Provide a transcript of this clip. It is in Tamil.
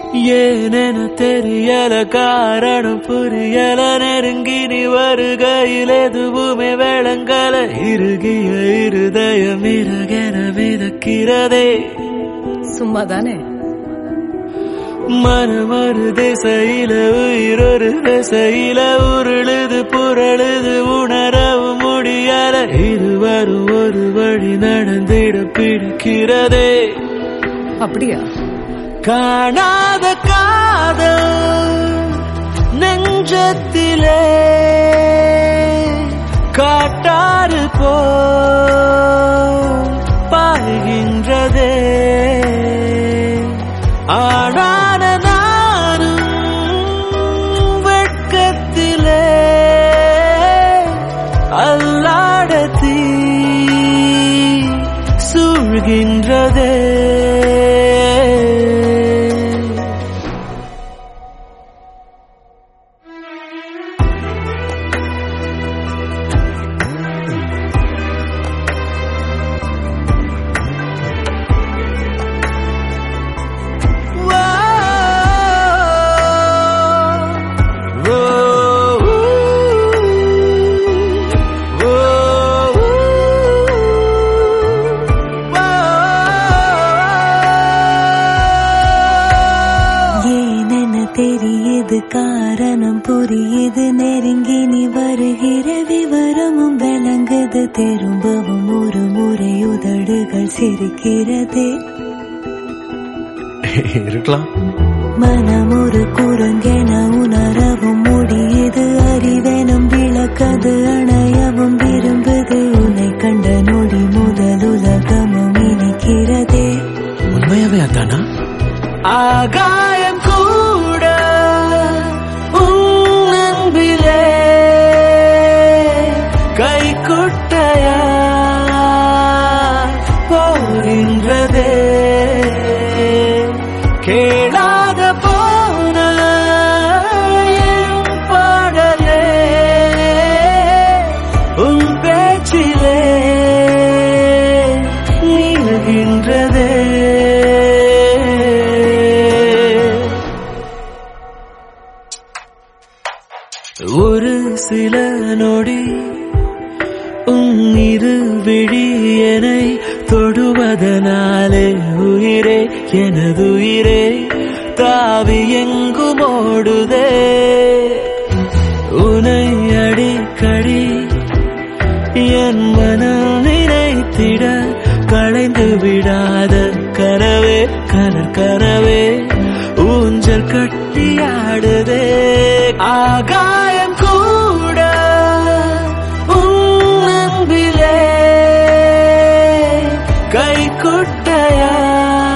ஏனென தெரியல காரணம் புரியல நெருங்கி நீ வருகையில் எதுவுமே விளங்கல இறுகிய இருதயம் இறகென மிதக்கிறதே சும்மா தானே மனமறு திசையில உயிரொரு திசையில உருளுது புரளுது உணரவும் முடியல இருவரும் ஒரு வழி நடந்திட பிடிக்கிறதே அப்படியா காணாத காதல் நெஞ்சத்திலே காட்டாறு போ பாய்கின்றதே ஆனான நானும் வெட்கத்திலே அல்லாட தீ சூழ்கின்றதே ஏனென தெரியுது காரணம் புரியுது நெருங்கி நீ வருகிற விவரமும் விளங்குது திரும்பவும் ஒரு முறை உதடுகள் சிரிக்கிறது இருக்கலாம் மனம் ஒரு குரங்கென உணரவும் முடியுது அறிவெனும் விளக்கது அணையவும் விரும்புது உன்னை கண்ட நொடி முதல் உலகமும் இணைக்கிறதே உண்மையாவே அதானா ஆகாயம் கூட உன் அன்பிலே கை குட்டையா போகின்றதே கேளாத போன என் பாடலே உன் பேச்சிலே நீள்கின்றதே ஒரு சில நொடி உன் இரு விழியனை தொடுவதனாலே உயிரே எனதுயிரே தாவி எங்கும் ஓடுதே உனை அடிக்கடி என் மனம் நினைத்திட களைந்து விடாத கனவே கனற் கனவே ஊஞ்சல் கட்டியாடுதே ஆகாயம் கூட உன் அன்பிலே கை குட்டையா